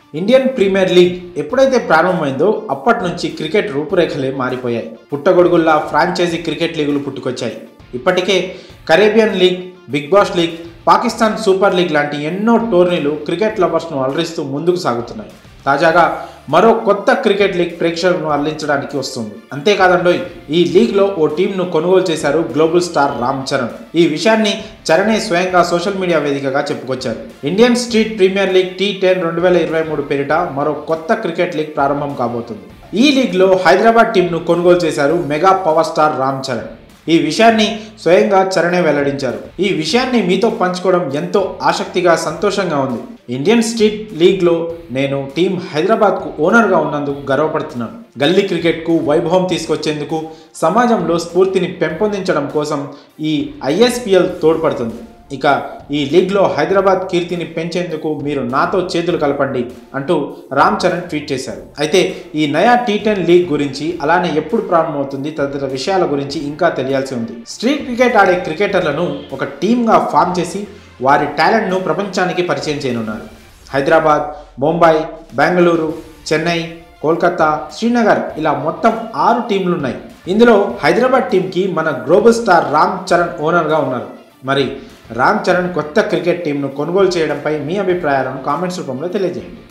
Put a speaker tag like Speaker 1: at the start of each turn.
Speaker 1: Indian premier league ఎప్పుడైతే ప్రారంభమైందో అప్పటి నుంచి క్రికెట్ రూపురేఖలే మారిపోయాయి పుట్టగొడుగుల్లా ఫ్రాంచైజీ క్రికెట్ లీగులు పుట్టుకొచ్చాయి ఇప్పటికే Caribbean League Big Bash League Pakistan Super League లాంటి ఎన్నో టోర్నీలు క్రికెట్ లవర్స్ను అలరిస్తూ ముందుకు సాగుతున్నాయి తాజాగా మరో కొత్త క్రికెట్ లీగ్ ప్రేక్షకులను అల్లించడానికి వస్తుంది అంతేకాదండోయ్ ఈ లీగ్లో ఓ టీంను కొనుగోలు చేశారు గ్లోబల్ స్టార్ రామ్ చరణ్ ఈ విషయాన్ని చరణే స్వయంగా సోషల్ మీడియా వేదికగా చెప్పుకొచ్చారు Indian Street Premier League T ten రెండు వేల ఇరవై మూడు పేరిట మరో కొత్త క్రికెట్ లీగ్ ప్రారంభం కాబోతుంది ఈ లీగ్లో హైదరాబాద్ టీంను కొనుగోలు చేశారు mega power star Ram Charan ఈ విషయాన్ని స్వయంగా చరణే వెల్లడించారు ఈ విషయాన్ని మీతో పంచుకోవడం ఎంతో ఆసక్తిగా సంతోషంగా ఉంది ఇండియన్ స్ట్రీట్ లీగ్లో నేను టీం హైదరాబాద్కు ఓనర్గా ఉన్నందుకు గర్వపడుతున్నాను గల్లీ క్రికెట్కు వైభవం తీసుకొచ్చేందుకు సమాజంలో స్ఫూర్తిని పెంపొందించడం కోసం ఈ ఐఎస్పిఎల్ తోడ్పడుతుంది ఇక ఈ లీగ్లో హైదరాబాద్ కీర్తిని పెంచేందుకు మీరు నాతో చేతులు కలపండి అంటూ రామ్ చరణ్ ట్వీట్ చేశారు అయితే ఈ నయా టీ టెన్ లీగ్ గురించి అలానే ఎప్పుడు ప్రారంభమవుతుంది తదితర విషయాల గురించి ఇంకా తెలియాల్సి ఉంది స్ట్రీట్ క్రికెట్ ఆడే క్రికెటర్లను ఒక టీమ్గా ఫామ్ చేసి వారి టాలెంట్ను ప్రపంచానికి పరిచయం చేయనున్నారు హైదరాబాద్ ముంబై బెంగళూరు చెన్నై కోల్కతా శ్రీనగర్ ఇలా మొత్తం ఆరు టీంలు ఉన్నాయి ఇందులో హైదరాబాద్ టీంకి మన గ్లోబల్ స్టార్ రామ్ చరణ్ ఓనర్గా ఉన్నారు మరి రామ్ చరణ్ కొత్త క్రికెట్ టీంను కొనుగోలు చేయడంపై మీ అభిప్రాయాలను కామెంట్స్ రూపంలో తెలియజేయండి